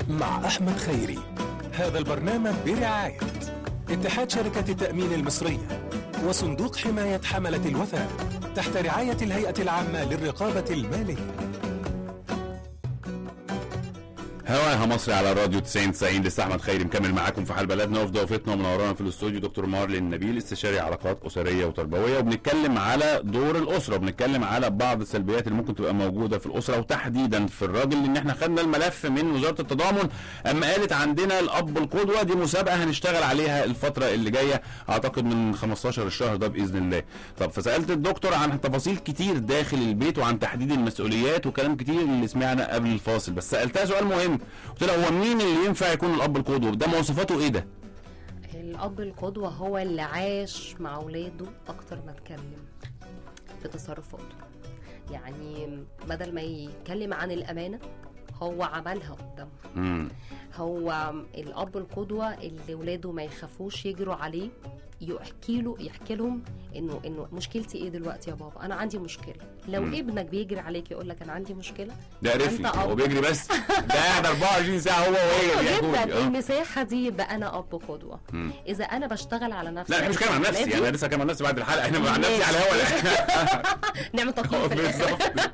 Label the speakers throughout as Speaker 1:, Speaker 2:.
Speaker 1: مع أحمد خيري هذا البرنامج برعاية اتحاد شركة التأمين المصرية وصندوق حماية حملة الوثائق تحت رعاية الهيئة العامة للرقابة المالية
Speaker 2: هواها مصري على راديو 90 90 لسه احمد خيري مكمل معاكم في حال بلدنا وفي ضيفتنا ومنورانا في الاستوديو دكتور مارلين النبيل استشاري علاقات اسريه وتربويه وبنتكلم على دور الاسره وبنتكلم على بعض السلبيات اللي ممكن تبقى موجوده في الاسره وتحديدا في الراجل لان احنا خدنا الملف من وزاره التضامن اما قالت عندنا الاب القدوه دي مسابقه هنشتغل عليها الفتره اللي جايه اعتقد من 15 الشهر ده باذن الله طب فسالت الدكتور عن تفاصيل كتير داخل البيت وعن تحديد المسؤوليات وكلام كتير اللي سمعنا قبل الفاصل بس سالتها سؤال مهم قلت لها هو مين اللي ينفع يكون الاب القدوه ده مواصفاته ايه ده
Speaker 3: الأب القدوة هو اللي عاش مع أولاده أكتر ما اتكلم في تصرفاته يعني بدل ما يتكلم عن الأمانة هو عملها قدامهم
Speaker 2: امم
Speaker 3: هو الأب القدوة اللي ولاده ما يخافوش يجروا عليه يحكي له يحكي لهم انه انه مشكلتي ايه دلوقتي يا بابا انا عندي مشكله لو
Speaker 2: مم.
Speaker 3: ابنك بيجري عليك يقول لك انا عندي مشكله
Speaker 2: ده
Speaker 3: أنت
Speaker 2: رفلي هو
Speaker 3: أب.
Speaker 2: بيجري بس ده قاعد 24 ساعه هو وهي بيحكوا
Speaker 3: جدا
Speaker 2: لي اه
Speaker 3: المساحه دي يبقى انا اب قدوه
Speaker 2: مم.
Speaker 3: اذا انا بشتغل على نفسي
Speaker 2: لا انا مش بتكلم عن نفسي يعني انا لسه هتكلم عن نفسي بعد الحلقه احنا عن نفسي على الهوا
Speaker 3: نعمل تقييم في الاخر
Speaker 2: بالظبط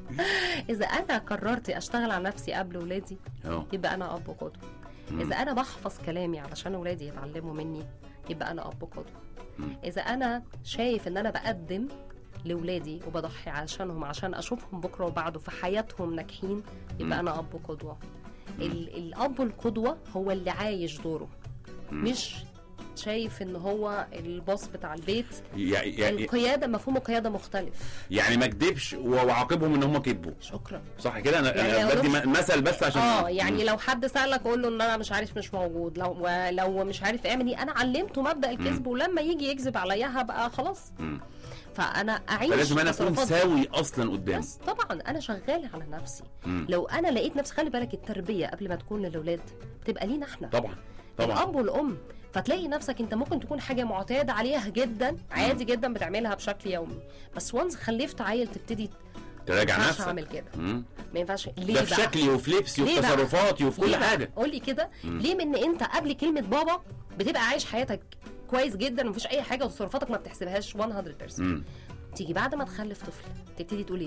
Speaker 3: اذا انا قررت اشتغل على نفسي قبل ولادي
Speaker 2: اه
Speaker 3: يبقى انا اب قدوه
Speaker 2: مم.
Speaker 3: اذا انا بحفظ كلامي علشان ولادي يتعلموا مني يبقى انا اب قدوه
Speaker 2: مم.
Speaker 3: اذا انا شايف ان انا بقدم لولادي وبضحي عشانهم عشان اشوفهم بكره وبعده في حياتهم ناجحين يبقى
Speaker 2: مم.
Speaker 3: انا اب قدوه ال- الاب القدوه هو اللي عايش دوره
Speaker 2: مم.
Speaker 3: مش شايف ان هو الباص بتاع البيت
Speaker 2: يعني يعني
Speaker 3: القياده مفهوم القياده مختلف
Speaker 2: يعني ما كدبش وعاقبهم ان هم كذبوا
Speaker 3: شكرا
Speaker 2: صح كده انا
Speaker 3: يعني
Speaker 2: انا
Speaker 3: لو
Speaker 2: بدي
Speaker 3: نفس-
Speaker 2: م- مثل بس عشان
Speaker 3: اه يعني
Speaker 2: مم.
Speaker 3: لو حد سالك قول له ان انا مش عارف مش موجود لو لو مش عارف اعمل ايه انا علمته مبدا الكذب ولما يجي يكذب عليا هبقى خلاص
Speaker 2: مم.
Speaker 3: فانا اعيش
Speaker 2: فلازم انا اكون
Speaker 3: تصرفات-
Speaker 2: ساوي اصلا قدام
Speaker 3: بس طبعا انا شغاله على نفسي
Speaker 2: مم.
Speaker 3: لو انا لقيت نفسي خلي بالك التربيه قبل ما تكون للاولاد تبقى لينا احنا
Speaker 2: طبعا طبعا
Speaker 3: الاب والام فتلاقي نفسك انت ممكن تكون حاجه معتاد عليها جدا عادي جدا بتعملها بشكل يومي بس وانس خلفت عيل تبتدي
Speaker 2: تراجع
Speaker 3: ما ينفعش
Speaker 2: نفسك
Speaker 3: اعمل كده
Speaker 2: مم.
Speaker 3: ما ينفعش ليه
Speaker 2: ده
Speaker 3: بقى
Speaker 2: في شكلي وفي لبسي وفي
Speaker 3: ليه بقى؟
Speaker 2: تصرفاتي وفي كل
Speaker 3: ليه بقى؟
Speaker 2: حاجه
Speaker 3: قول لي كده
Speaker 2: مم.
Speaker 3: ليه من انت قبل كلمه بابا بتبقى عايش حياتك كويس جدا ومفيش اي حاجه وتصرفاتك ما بتحسبهاش 100%
Speaker 2: مم.
Speaker 3: تيجي بعد ما تخلف طفل تبتدي تقول ايه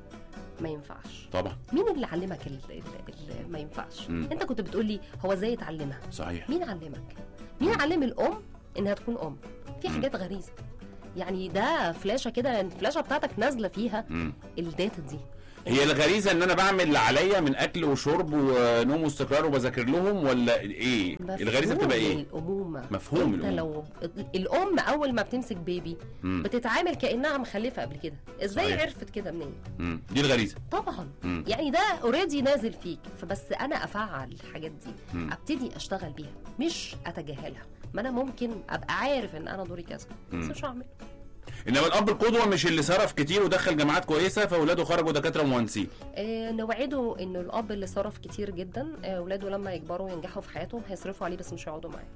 Speaker 3: ما ينفعش
Speaker 2: طبعا
Speaker 3: مين اللي علمك ال ال ال ما ينفعش
Speaker 2: مم.
Speaker 3: انت كنت بتقول لي هو ازاي يتعلمها
Speaker 2: صحيح
Speaker 3: مين علمك مين علم الام انها تكون ام في
Speaker 2: مم.
Speaker 3: حاجات غريزه يعني ده فلاشه كده الفلاشه بتاعتك نازله فيها
Speaker 2: مم.
Speaker 3: الداتا دي
Speaker 2: هي الغريزه ان انا بعمل اللي عليا من اكل وشرب ونوم واستقرار وبذاكر لهم ولا ايه الغريزه بتبقى ايه
Speaker 3: الامومه
Speaker 2: مفهوم
Speaker 3: انت
Speaker 2: الأمومة.
Speaker 3: لو الام اول ما بتمسك بيبي
Speaker 2: مم.
Speaker 3: بتتعامل كانها مخلفه قبل كده ازاي
Speaker 2: صحيح.
Speaker 3: عرفت كده منين
Speaker 2: مم. دي الغريزه
Speaker 3: طبعا
Speaker 2: مم.
Speaker 3: يعني ده اوريدي نازل فيك فبس انا افعل الحاجات دي
Speaker 2: مم.
Speaker 3: ابتدي اشتغل بيها مش اتجاهلها ما انا ممكن ابقى عارف ان انا دوري كذا بس
Speaker 2: مم.
Speaker 3: مش هعمل
Speaker 2: انما الاب القدوه مش اللي صرف كتير ودخل جامعات كويسه فاولاده خرجوا دكاتره ومهندسين
Speaker 3: آه نوعده انه الاب اللي صرف كتير جدا آه اولاده لما يكبروا وينجحوا في حياتهم هيصرفوا عليه بس مش هيقعدوا معاه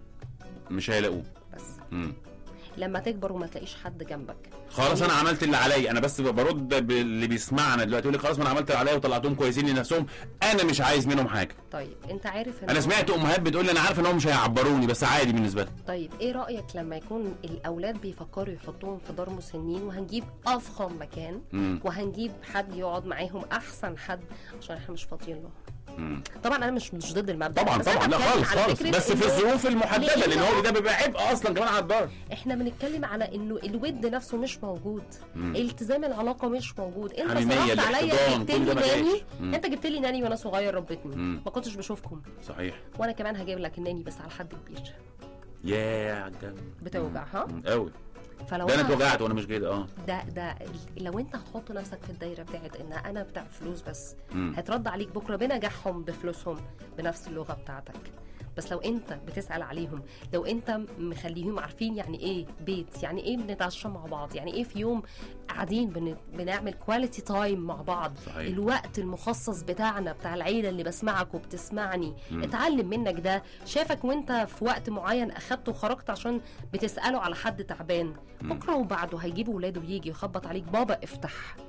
Speaker 2: مش هيلاقوه
Speaker 3: بس
Speaker 2: مم.
Speaker 3: لما تكبر وما تلاقيش حد جنبك
Speaker 2: خلاص انا عملت اللي عليا انا بس برد باللي بيسمعنا دلوقتي يقول لي خلاص ما انا عملت اللي عليا وطلعتهم كويسين لنفسهم انا مش عايز منهم حاجه
Speaker 3: طيب انت عارف ان
Speaker 2: انا سمعت امهات بتقول لي انا عارف ان هم مش هيعبروني بس عادي بالنسبه لي
Speaker 3: طيب ايه رايك لما يكون الاولاد بيفكروا يحطوهم في دار مسنين وهنجيب افخم مكان
Speaker 2: مم.
Speaker 3: وهنجيب حد يقعد معاهم احسن حد عشان احنا مش فاضيين له
Speaker 2: مم.
Speaker 3: طبعا انا مش مش ضد المبدا
Speaker 2: طبعا
Speaker 3: بس أنا
Speaker 2: طبعا لا
Speaker 3: بتكلم
Speaker 2: خالص
Speaker 3: على
Speaker 2: خالص
Speaker 3: فكرة
Speaker 2: بس في
Speaker 3: إنه
Speaker 2: الظروف المحدده
Speaker 3: لأنه-
Speaker 2: لان هو ده بيبقى عبء اصلا كمان على الدار
Speaker 3: احنا بنتكلم على انه الود نفسه مش موجود
Speaker 2: مم.
Speaker 3: التزام العلاقه مش موجود انت
Speaker 2: حميمية،
Speaker 3: صرفت عليا
Speaker 2: الاحتضان،
Speaker 3: جبت
Speaker 2: كل ده
Speaker 3: لي
Speaker 2: ما جاش.
Speaker 3: ناني
Speaker 2: مم.
Speaker 3: انت جبت لي ناني وانا صغير ربتني
Speaker 2: مم.
Speaker 3: ما كنتش بشوفكم
Speaker 2: صحيح
Speaker 3: وانا كمان هجيب لك الناني بس على حد كبير
Speaker 2: يا عجب
Speaker 3: بتوجع ها
Speaker 2: قوي
Speaker 3: فلو
Speaker 2: ده انا
Speaker 3: أنا-
Speaker 2: اتوجعت وانا مش كده اه
Speaker 3: ده ده لو انت هتحط نفسك في الدايره بتاعت ان انا بتاع فلوس بس
Speaker 2: مم.
Speaker 3: هترد عليك بكره بنجاحهم بفلوسهم بنفس اللغه بتاعتك بس لو انت بتسال عليهم لو انت مخليهم عارفين يعني ايه بيت يعني ايه بنتعشى مع بعض يعني ايه في يوم قاعدين بن... بنعمل كواليتي تايم مع بعض
Speaker 2: صحيح.
Speaker 3: الوقت المخصص بتاعنا بتاع العيله اللي بسمعك وبتسمعني
Speaker 2: مم.
Speaker 3: اتعلم منك ده شافك وانت في وقت معين اخدته وخرجت عشان بتساله على حد تعبان
Speaker 2: مم.
Speaker 3: بكره وبعده هيجيب ولاده ويجي يخبط عليك بابا افتح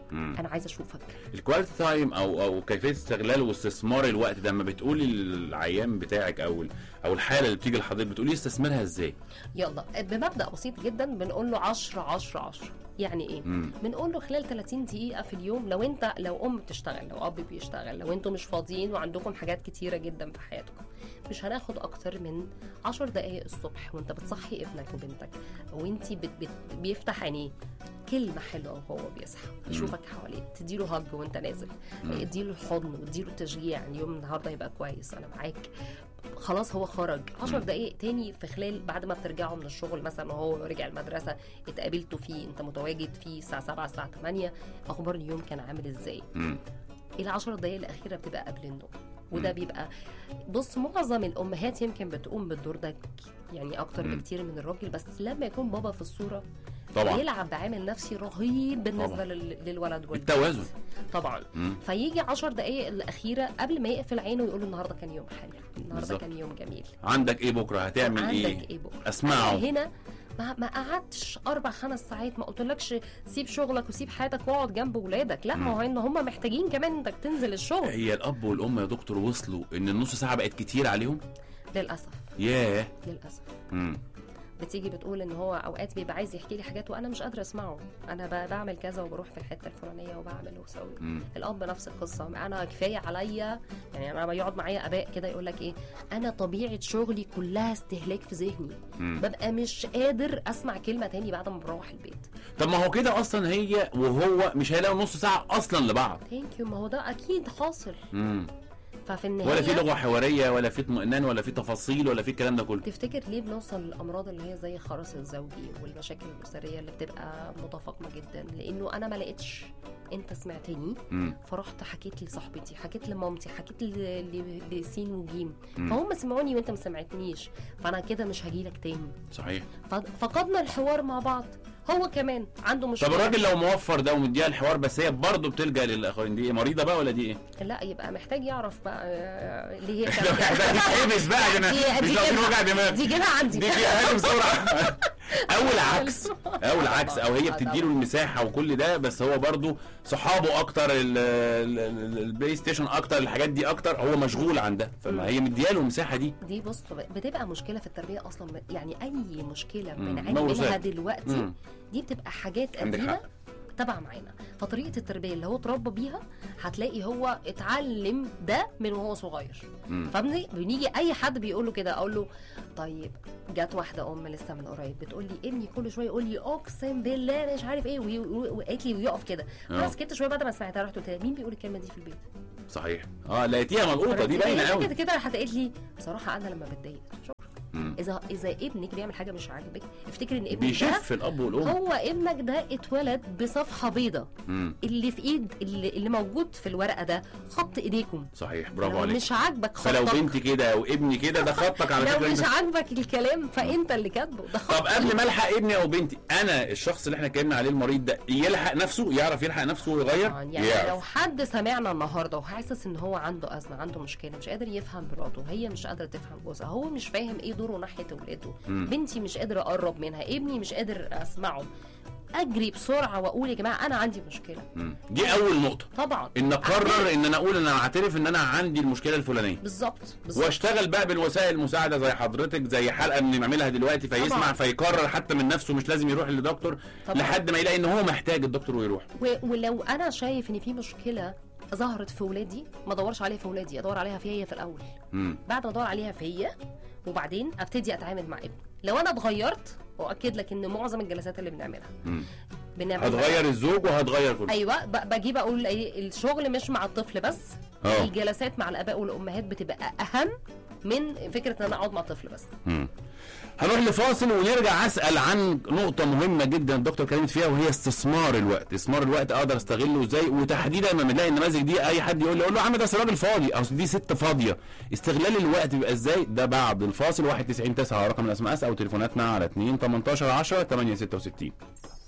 Speaker 2: مم.
Speaker 3: انا عايزه اشوفك
Speaker 2: الكواليتي تايم او او كيفيه استغلال واستثمار الوقت ده لما بتقولي للعيان بتاعك او ال- او الحاله اللي بتيجي لحضرتك بتقولي استثمرها ازاي؟
Speaker 3: يلا بمبدا بسيط جدا بنقول له 10 10 10 يعني ايه
Speaker 2: مم.
Speaker 3: بنقول له خلال 30 دقيقه في اليوم لو انت لو ام بتشتغل لو اب بيشتغل لو انتوا مش فاضيين وعندكم حاجات كتيره جدا في حياتكم مش هناخد اكتر من 10 دقائق الصبح وانت بتصحي ابنك وبنتك وانت بت بت بيفتح عينيه كلمة حلوة وهو بيصحى يشوفك حواليه تديله هج وانت نازل اديله حضن واديله تشجيع اليوم النهارده يبقى كويس انا معاك خلاص هو خرج 10 دقايق تاني في خلال بعد ما بترجعوا من الشغل مثلا وهو رجع المدرسه اتقابلتوا فيه انت متواجد فيه الساعه 7 الساعه 8 اخبار اليوم كان عامل ازاي
Speaker 2: مم.
Speaker 3: العشر دقايق الاخيره بتبقى قبل النوم وده
Speaker 2: مم.
Speaker 3: بيبقى بص معظم الامهات يمكن بتقوم بالدور ده يعني اكتر
Speaker 2: مم.
Speaker 3: بكتير من الراجل بس لما يكون بابا في الصوره
Speaker 2: طبعا
Speaker 3: بيلعب بعامل نفسي رهيب بالنسبه
Speaker 2: طبعا.
Speaker 3: لل- للولد والبنت
Speaker 2: التوازن
Speaker 3: طبعا
Speaker 2: مم.
Speaker 3: فيجي عشر دقايق الاخيره قبل ما يقفل عينه ويقول النهارده كان يوم حلو النهارده
Speaker 2: بالظبط.
Speaker 3: كان يوم جميل
Speaker 2: عندك ايه بكره هتعمل
Speaker 3: عندك
Speaker 2: ايه؟
Speaker 3: ايه بكره
Speaker 2: اسمعه
Speaker 3: أنا هنا ما ما قعدتش اربع خمس ساعات ما قلتلكش سيب شغلك وسيب حياتك واقعد جنب ولادك لا ما هو ان هم محتاجين كمان انك تنزل الشغل
Speaker 2: هي الاب والام يا دكتور وصلوا ان النص ساعه بقت كتير عليهم؟
Speaker 3: للاسف
Speaker 2: ياه
Speaker 3: للاسف
Speaker 2: مم.
Speaker 3: بتيجي بتقول ان هو اوقات بيبقى عايز يحكي لي حاجات وانا مش قادره اسمعه انا ب- بعمل كذا وبروح في الحته الفلانيه وبعمل وبسوي
Speaker 2: مم.
Speaker 3: الاب نفس القصه انا كفايه عليا يعني انا بيقعد معايا اباء كده يقول لك ايه انا طبيعه شغلي كلها استهلاك في ذهني
Speaker 2: مم.
Speaker 3: ببقى مش قادر اسمع كلمه تاني بعد ما بروح البيت
Speaker 2: طب ما هو كده اصلا هي وهو مش هيلاقوا نص ساعه اصلا لبعض
Speaker 3: ثانك يو ما هو ده اكيد حاصل
Speaker 2: مم.
Speaker 3: ففي النهايه
Speaker 2: ولا في لغه حواريه ولا في اطمئنان ولا في تفاصيل ولا في الكلام ده كله
Speaker 3: تفتكر ليه بنوصل للامراض اللي هي زي الخرس الزوجي والمشاكل الاسريه اللي بتبقى متفاقمه جدا لانه انا ما لقيتش انت سمعتني
Speaker 2: مم.
Speaker 3: فرحت حكيت لصاحبتي حكيت لمامتي حكيت ل- ل- لسين وجيم
Speaker 2: مم.
Speaker 3: فهم سمعوني وانت ما سمعتنيش فانا كده مش هجيلك تاني
Speaker 2: صحيح
Speaker 3: ف- فقدنا الحوار مع بعض هو كمان عنده
Speaker 2: طب
Speaker 3: مشكله
Speaker 2: الراجل لو موفر ده ومديها الحوار بس هي برضه بتلجا للاخرين دي إيه؟ مريضه بقى ولا دي ايه؟
Speaker 3: لا يبقى محتاج يعرف بقى آه، ليه هي
Speaker 2: ده
Speaker 3: كانت
Speaker 2: يتحبس بقى عشان
Speaker 3: دي-
Speaker 2: مش
Speaker 3: دي
Speaker 2: عايزين
Speaker 3: جيبها-
Speaker 2: وجع دماغ
Speaker 3: دي جيبها عندي
Speaker 2: دي فيها حاجه بسرعه او العكس او العكس او هي بتديله المساحه وكل ده بس هو برضه صحابه اكتر ال- ال- ال- البلاي ستيشن اكتر الحاجات دي اكتر هو مشغول عن ده فما هي مدياله المساحه دي
Speaker 3: دي بص بتبقى مشكله في التربيه اصلا يعني اي مشكله
Speaker 2: مم.
Speaker 3: بنعاني
Speaker 2: موروثات.
Speaker 3: منها دلوقتي
Speaker 2: مم.
Speaker 3: دي بتبقى حاجات
Speaker 2: عندك
Speaker 3: قديمه
Speaker 2: حق.
Speaker 3: تبع معانا فطريقه التربيه اللي هو اتربى بيها هتلاقي هو اتعلم ده من وهو صغير
Speaker 2: مم.
Speaker 3: فبنيجي اي حد بيقول له كده اقول له طيب جت واحده ام لسه من قريب بتقول لي ابني كل شويه يقول لي اقسم بالله مش عارف ايه وي- وي- وقالت لي ويقف كده
Speaker 2: آه.
Speaker 3: انا سكت شويه بعد ما سمعتها رحت قلت لها مين بيقول الكلمه دي في البيت
Speaker 2: صحيح اه لقيتيها ملقوطه دي
Speaker 3: فرحت
Speaker 2: باينه
Speaker 3: قايلة
Speaker 2: قوي
Speaker 3: كده كده راحت قالت لي بصراحه انا لما بتضايق شكرا
Speaker 2: مم.
Speaker 3: اذا اذا ابنك بيعمل حاجه مش عاجبك افتكر ان ابنك ده
Speaker 2: بيشف الاب والام
Speaker 3: هو ابنك ده اتولد بصفحه بيضة
Speaker 2: مم.
Speaker 3: اللي في ايد اللي, اللي موجود في الورقه ده خط ايديكم
Speaker 2: صحيح برافو
Speaker 3: لو
Speaker 2: عليك
Speaker 3: مش عاجبك خطك
Speaker 2: فلو بنتي كده وابني كده ده خطك على
Speaker 3: لو
Speaker 2: فكره
Speaker 3: مش
Speaker 2: انت
Speaker 3: عاجبك الكلام فانت اللي كاتبه ده خط
Speaker 2: طب قبل ما الحق ابني او بنتي انا الشخص اللي احنا اتكلمنا عليه المريض ده يلحق نفسه يعرف يلحق نفسه ويغير
Speaker 3: طبعاً. يعني
Speaker 2: يعرف.
Speaker 3: لو حد سمعنا النهارده وحاسس ان هو عنده ازمه عنده مشكله مش قادر يفهم مراته هي مش قادره تفهم جوزها هو مش فاهم ايه دوره ناحيه اولاده
Speaker 2: مم.
Speaker 3: بنتي مش قادره اقرب منها ابني مش قادر اسمعه اجري بسرعه واقول يا جماعه انا عندي مشكله
Speaker 2: مم. دي اول نقطه
Speaker 3: طبعا
Speaker 2: ان اقرر ان انا اقول ان انا اعترف ان انا عندي المشكله الفلانيه
Speaker 3: بالظبط بالظبط
Speaker 2: واشتغل بقى بالوسائل المساعده زي حضرتك زي حلقه بنعملها دلوقتي فيسمع
Speaker 3: طبعاً.
Speaker 2: فيقرر حتى من نفسه مش لازم يروح لدكتور
Speaker 3: طبعاً.
Speaker 2: لحد ما يلاقي ان هو محتاج الدكتور ويروح
Speaker 3: و- ولو انا شايف ان في مشكله ظهرت في ولادي ما ادورش عليها في ولادي ادور عليها فيا هي في الاول
Speaker 2: مم.
Speaker 3: بعد ما ادور عليها فيا وبعدين ابتدي اتعامل مع ابني لو انا اتغيرت واكد لك ان معظم الجلسات اللي بنعملها
Speaker 2: مم.
Speaker 3: بنعمل
Speaker 2: هتغير الزوج وهتغير كل
Speaker 3: ايوه ب- بجيب اقول ايه الشغل مش مع الطفل بس
Speaker 2: اه.
Speaker 3: الجلسات مع الاباء والامهات بتبقى اهم من فكره ان انا اقعد مع الطفل بس
Speaker 2: مم. هنروح لفاصل ونرجع اسال عن نقطه مهمه جدا الدكتور اتكلمت فيها وهي استثمار الوقت استثمار الوقت اقدر استغله ازاي وتحديدا لما بنلاقي النماذج دي اي حد يقول لي اقول له يا عم ده أصل راجل فاضي او دي ست فاضيه استغلال الوقت بيبقى ازاي ده بعد الفاصل 1 90 9 رقم الاس ام اس او تليفوناتنا على 2 18 10 8 66